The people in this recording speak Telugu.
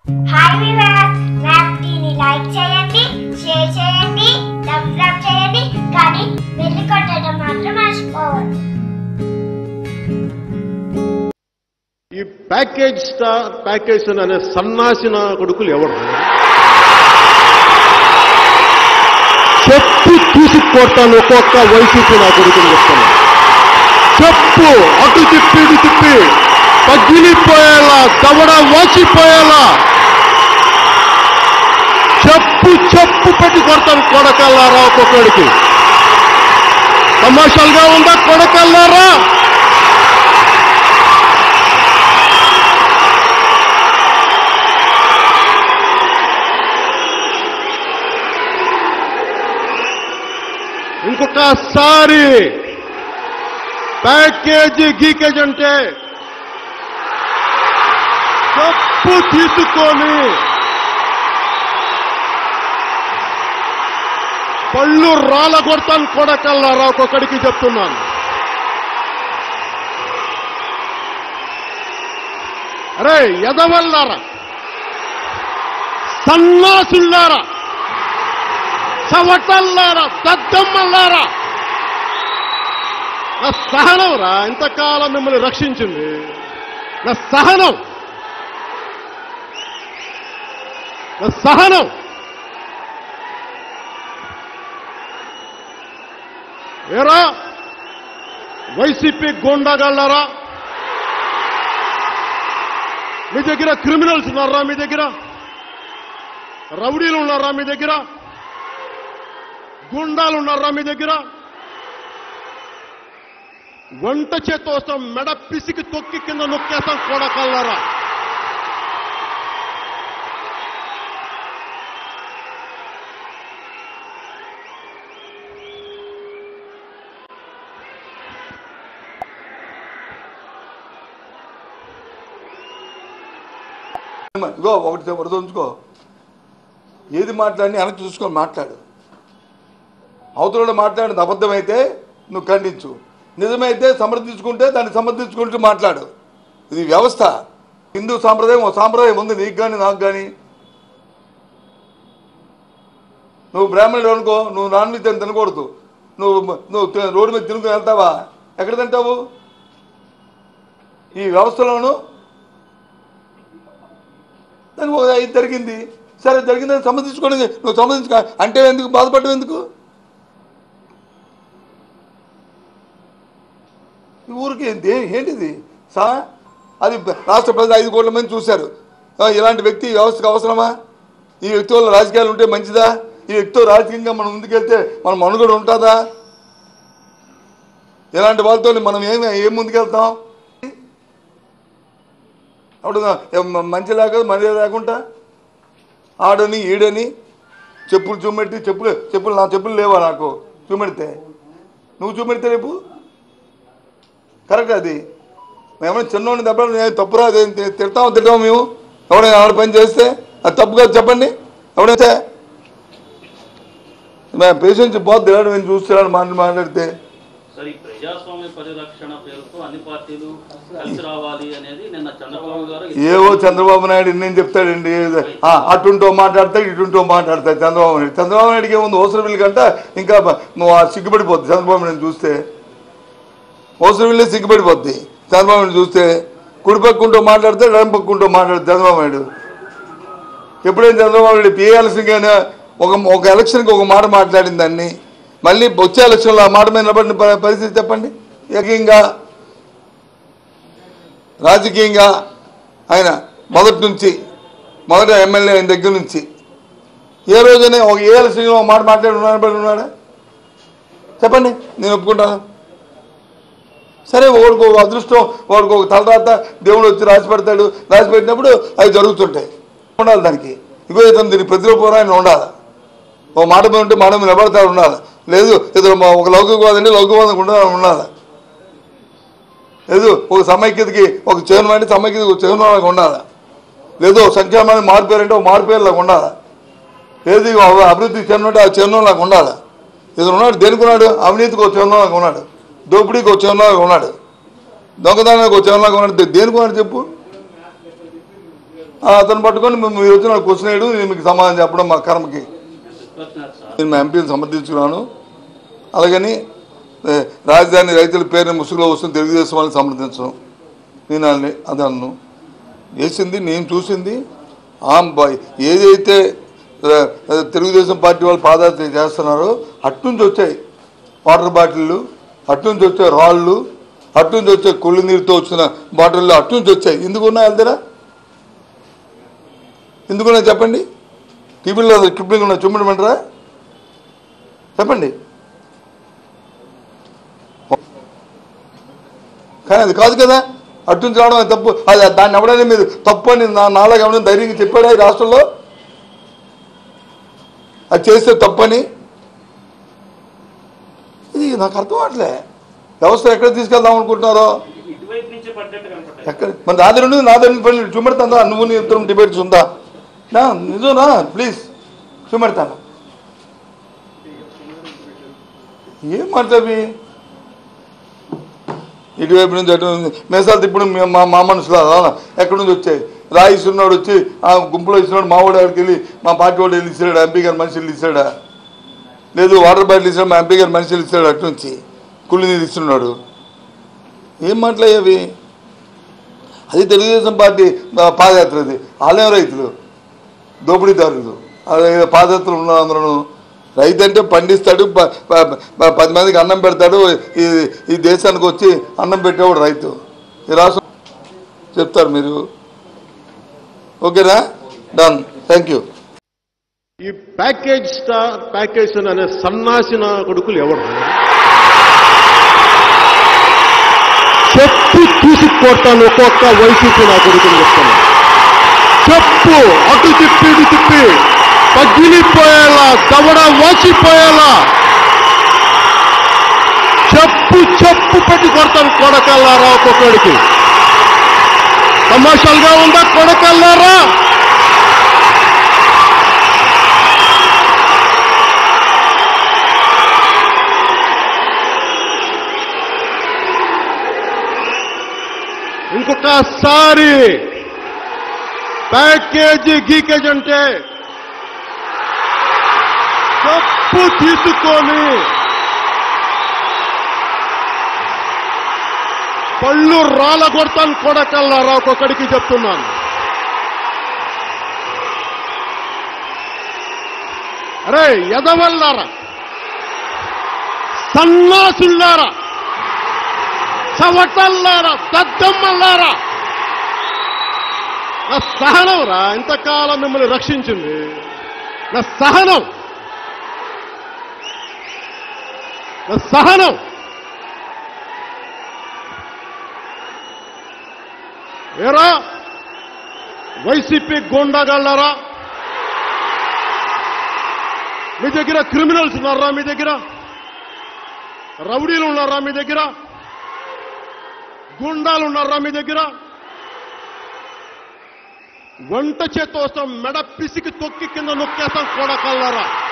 హాయ్ వివర్స్ మ్యాప్టీని లైక్ చేయండి షేర్ చేయండి థమ్స్ అప్ చేయండి కానీ వెళ్ళి కొట్టడం మాత్రం మర్చిపోవద్దు ఈ ప్యాకేజ్ స్టార్ ప్యాకేజ్ అనే సన్నాసిన కొడుకులు ఎవరు చెప్పు తీసుకొడతాను ఒక్కొక్క వైసీపీ నా కొడుకులు చెప్తాను చెప్పు అటు తిప్పి ఇటు తిప్పి పగిలిపోయేలా దవడ వాచిపోయేలా చెప్పు చెప్పు పెట్టి కొడతాను కొడకల్లారా ఒక్కొక్కడికి తమాషాలుగా ఉందా కొడకల్లారా ఇంకొకసారి ప్యాకేజీ గీకేజ్ అంటే తప్పు తీసుకొని పళ్ళు రాళ్ళ కొడతాను కొడకల్లారా ఒక్కొక్కడికి చెప్తున్నాను అరే ఎదవల్లారా సన్నాసుల్లారా చవటల్లారా దద్దమ్మల్లారా నా సహనం రా ఇంతకాలం మిమ్మల్ని రక్షించింది నా సహనం నా సహనం ఏరా వైసీపీ గోండాగాళ్ళారా మీ దగ్గర క్రిమినల్స్ ఉన్నారా మీ దగ్గర రౌడీలు ఉన్నారా మీ దగ్గర గుండాలు ఉన్నారా మీ దగ్గర వంట చేత్తో వస్తాం మెడ పిసికి తొక్కి కింద నొక్కేస్తాం కొడకల్లారా ఇగో ఒకటి ఒకటి ఉంచుకో ఏది మాట్లాడి వెనక్కి చూసుకొని మాట్లాడు అవతలలో మాట్లాడిన అబద్ధమైతే నువ్వు ఖండించు నిజమైతే సమర్థించుకుంటే దాన్ని సమర్థించుకుంటూ మాట్లాడు ఇది వ్యవస్థ హిందూ సాంప్రదాయం ఒక సాంప్రదాయం ఉంది నీకు కానీ నాకు కానీ నువ్వు బ్రాహ్మణుడు అనుకో నువ్వు నాన్ వెజ్ అని తినకూడదు నువ్వు నువ్వు తి- రోడ్డు మీద తినుకుని వెళ్తావా ఎక్కడ తింటావు ఈ వ్యవస్థలోనూ దానికి ఒక ఇది జరిగింది సరే జరిగిందని సంబంధించుకోండి నువ్వు సంబంధించుకో అంటే ఎందుకు బాధపడడం ఎందుకు ఈ ఊరికి ఏంటి ఏంటిది సా అది రాష్ట్ర ప్రజలు ఐదు కోట్ల మంది చూశారు ఆ, ఇలాంటి వ్యక్తి ఈ వ్యవస్థకు అవసరమా ఈ వ్యక్తి వల్ల రాజకీయాలు ఉంటే మంచిదా ఈ వ్యక్తితో రాజకీయంగా మనం ముందుకెళ్తే మన మనుగడ ఉంటుందా ఇలాంటి వాళ్ళతో మనం ఏం ఏం ముందుకెళ్తాం అప్పుడు నా- మంచి లేక మర్యాద లేకుండా ఆడని ఈడని చెప్పులు చూమెట్టి చెప్పులు చెప్పులు నా చెప్పులు లేవా నాకు చూమెడితే నువ్వు చూపెడితే రేపు కరెక్ట్ అది మేమైనా చిన్నోడిని దెబ్బ తప్పురా అది తి- తిడతామో తిడతామో మేము ఎవడైనా ఆడ పని చేస్తే అది తప్పు కాదు చెప్పండి ఎవడైతే మేము పేషెంట్స్ పోద్ది మేము చూస్తున్నాడు మాట్లాడి మాట్లాడితే సార్ ఈ ప్రజాస్వామ్య పరిరక్షణ పేరుతో అన్ని పార్టీలు కలిసి రావాలి అనేది నిన్న చంద్రబాబు గారు ఏవో చంద్రబాబు నాయుడు నేను చెప్తాడండి ఆ, అటుంటో మాట్లాడతాడు ఇటుంటో మాట్లాడతాడు చంద్రబాబు నాయుడు చంద్రబాబు నాయుడుకి ఏముంది ఓసరవిల్లి కంట ఇంకా నువ్వు ఆ సిగ్గుపడిపోద్ది చంద్రబాబు నాయుడు చూస్తే ఓసరవిల్లి సిగ్గుపడిపోద్ది చంద్రబాబు నాయుడు చూస్తే కుడి పక్కుంటూ మాట్లాడతాడు ఎడం పక్కుంటూ మాట్లాడతాడు చంద్రబాబు నాయుడు ఎప్పుడైనా చంద్రబాబు నాయుడు పిఏఎల్సీగా ఒక ఒక ఎలక్షన్కి ఒక మాట మాట్లాడిన దాన్ని మళ్ళీ వచ్చే ఎలక్షన్లో ఆ మాట మీద నిలబడిన ప- పరిస్థితి చెప్పండి ఏకంగా రాజకీయంగా ఆయన మొదటి నుంచి మొదట ఎమ్మెల్యే అయిన దగ్గర నుంచి ఏ రోజైనా ఒక ఏ ఎలక్షన్లో ఒక మాట మాట్లాడి ఉన్నాడు ఉన్నాడా చెప్పండి నేను ఒప్పుకుంటాను సరే వాడికి ఒక అదృష్టం వాడికి ఒక తలరాత దేవుడు వచ్చి రాసి పెడతాడు రాసి పెట్టినప్పుడు అవి జరుగుతుంటాయి ఉండాలి దానికి ఇగో ఇతను దీనికి ప్రతిరూపం ఆయన ఉండాలి ఒక మాట మీద ఉంటే మాట మీద నిలబడతాడు ఉండాలి లేదు ఇతను మా- ఒక లౌకికవాదం అంటే లౌకికవాదం ఉండాలి ఉండాలి లేదు ఒక సమైక్యతకి ఒక చైర్మన్ అంటే సమైక్యతకి ఒక చైర్మన్ ఉండాలి లేదు ఒక సంక్షేమాన్ని మారిపోయారంటే ఒక మారిపోయేలాగా ఉండాలి లేదు ఇక ఒక అభివృద్ధి చెందినట్టు ఆ చైర్మన్ లాగా ఉండాలి ఇతను ఉన్నాడు దేనికి ఉన్నాడు అవినీతికి ఒక చైర్మన్ లాగా ఉన్నాడు దోపిడీకి ఒక చైర్మన్ లాగా ఉన్నాడు దొంగతనానికి ఒక చైర్మన్ లాగా ఉన్నాడు దే- దేనికి ఉన్నాడు చెప్పు ఆ, అతను పట్టుకొని మేము మీరు వచ్చిన క్వశ్చన్ వేయడం నేను మీకు సమాధానం చెప్పడం మా కర్మకి తీసుకొచ్చినారు సార్ నేను మా ఎంపీని సమర్థించుకున్నాను అలాగని ఏ, రాజధాని రైతుల పేరుని ముసుగులో వస్తుంది తెలుగుదేశం వాళ్ళని సమర్థించడం నేను వాళ్ళని అది అన్ను చేసింది నేను చూసింది ఆ బ- ఏదైతే ఆ, తెలుగుదేశం పార్టీ వాళ్ళు పాదయాత్ర చేస్తున్నారో అట్నుంచి వచ్చాయి వాటర్ బాటిళ్ళు అట్నుంచి వచ్చే రాళ్ళు అట్నుంచి వచ్చే కుళ్ళు నీరుతో వచ్చిన బాటిళ్ళు అట్నుంచి వచ్చాయి ఎందుకున్నా వెళ్తారా ఎందుకున్నా చెప్పండి టీవీలో క్లిప్పింగ్ ఉన్న చూడమంటారా చెప్పండి కానీ అది కాదు కదా అటు నుంచి రావడం అది తప్పు అది దాన్ని ఎవడైనా మీరు తప్పు అని నా నాలాగా ఎవరైనా ధైర్యంగా చెప్పాడా ఈ రాష్ట్రంలో అది చేస్తే తప్పని ఇది నాకు అర్థం అవట్లే వ్యవస్థ ఎక్కడ తీసుకెళ్దాం అనుకుంటున్నారో ఇటువైపు నుంచి పడ్డట్టు కనపడ్డాయి ఎక్కడ మన నా దగ్గర ఉంది నా దగ్గర పని చూపెడతాందా నువ్వు నీ ఇద్దరం డిబేట్స్ ఉందా నా నిజంనా ప్లీజ్ చూపెడతాను ఏం మాట్లాడి ఇటువైపు నుంచి అటు నుంచి మేసాలు తిప్పుడు మే- మా మా మనుషులు ఎక్కడి నుంచి వచ్చాయి రాయి ఇస్తున్నాడు వచ్చి ఆ గుంపులో ఇస్తున్నాడు మా వాడు ఆడికి వెళ్ళి మా పార్టీ వాడు వెళ్ళి ఇస్తాడా ఎంపీ గారు మనుషులు ఇస్తాడా లేదు వాటర్ బాటిల్ ఇస్తాడు మా ఎంపీ గారు మనుషులు ఇస్తాడు అటు నుంచి కుళ్ళి నీళ్ళు ఇస్తున్నాడు ఏం మాట్లాడేవి అది తెలుగుదేశం పార్టీ పా- పాదయాత్ర అది వాళ్ళేం రైతులు దోపిడీదారులు అదే పాదయాత్రలు ఉన్నారు అందరూ రైతు అంటే పండిస్తాడు ప- ప- ప- పది మందికి అన్నం పెడతాడు ఈ ఈ దేశానికి వచ్చి అన్నం పెట్టేవాడు రైతు ఈ రాష్ట్రం చెప్తారు మీరు ఓకేనా డన్ థ్యాంక్ యూ ఈ ప్యాకేజ్ స్టార్ ప్యాకేజ్ అనే సన్నాసిన కొడుకులు ఎవరు చెప్పు తీసి కొడతాను ఒక్కొక్క వైసీపీ నా కొడుకుని చెప్తాను చెప్పు అటు తిప్పి ఇటు తిప్పి పగిలిపోయేలా దవడ వాచిపోయేలా చెప్పు చెప్పు పెట్టి కొడతాను కొడకల్లారా ఒక్కొక్కడికి తమాషాలుగా ఉందా కొడకల్లారా ఇంకొకసారి ప్యాకేజీ గీకేజ్ అంటే తప్పు తీసుకొని పళ్ళు రాళ్ళ కొడతాను కొడకల్లారా ఒక్కొక్కడికి చెప్తున్నాను అరే ఎదవల్లారా సన్నాసుల్లారా చవటల్లారా దద్దమ్మల్లారా నా సహనం రా ఇంతకాలం మిమ్మల్ని రక్షించింది నా సహనం నా సహనం ఏరా వైసీపీ గోండాగాళ్ళారా మీ దగ్గర క్రిమినల్స్ ఉన్నారా మీ దగ్గర రౌడీలు ఉన్నారా మీ దగ్గర గుండాలు ఉన్నారా మీ దగ్గర వంట చేత్తో వస్తాం మెడ పిసికి తొక్కి కింద నొక్కేస్తాం కొడకల్లారా